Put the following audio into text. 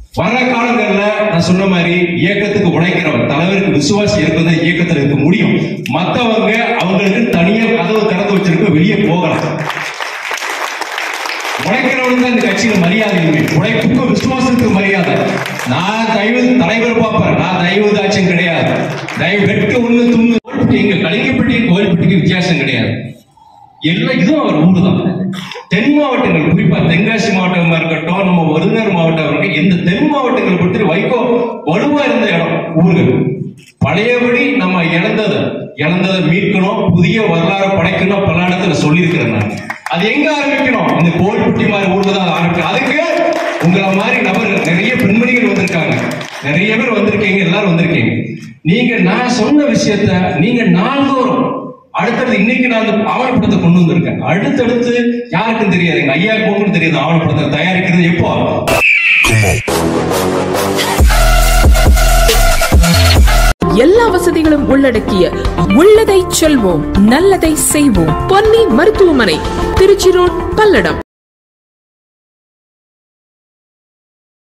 வர காலங்கள்ல நான் சொன்ன மாதிரி இயக்கத்துக்கு உழைக்கிறவன் தலைவருக்கு விசுவாசி இருப்பது இயக்கத்துல இருக்க முடியும் மத்தவங்க அவங்களுக்கு தனியா கதவு திறந்து வச்சிருக்க வெளியே போகலாம் உழைக்கிறவனுக்கு தான் இந்த கட்சியில மரியாதை இல்லை உழைப்புக்கும் விசுவாசத்துக்கு மரியாதை நான் தயவு தலைவர் பார்ப்பேன் நான் தயவு தாட்சியம் கிடையாது தயவு வெட்டு ஒண்ணு துண்ணு கோல்பட்டி எங்க கலிங்கப்பட்டி கோல்பட்டிக்கு வித்தியாசம் கிடையாது எல்லாம் இதுவும் அவர் ஊர் தான் தென் மாவட்டங்கள் குறிப்பா தென்காசி மாவட்டமா இருக்கட்டும் நம்ம விருதுநகர் மாவட்டம் இருக்கட்டும் இந்த தென் மாவட்டங்களை பொறுத்து வைகோ வலுவா இருந்த இடம் ஊர்கள் பழையபடி நம்ம இழந்ததை இழந்ததை மீட்கணும் புதிய வரலாறு படைக்கணும் பல இடத்துல சொல்லியிருக்கிறேன் நான் அது எங்க ஆரம்பிக்கணும் இந்த கோல்பட்டி மாதிரி ஊர்ல தான் ஆரம்பிக்கணும் அதுக்கு உங்களை மாதிரி நபர்கள் நிறைய பெண்மணிகள் வந்திருக்காங்க நிறைய பேர் வந்திருக்கீங்க எல்லாரும் வந்திருக்கீங்க நீங்க நான் சொன்ன விஷயத்த நீங்க நாள்தோறும் அடுத்தது இன்னைக்கு நான் அந்த ஆவணப்படத்தை கொண்டு வந்திருக்கேன் அடுத்தடுத்து யாருக்கும் தெரியாது எங்க ஐயா போகணும் தெரியாது ஆவணப்படத்தை தயாரிக்கிறது எப்போ எல்லா வசதிகளும் உள்ளடக்கிய உள்ளதை செல்வோம் நல்லதை செய்வோம் பொன்னி மருத்துவமனை திருச்சி ரோட் பல்லடம்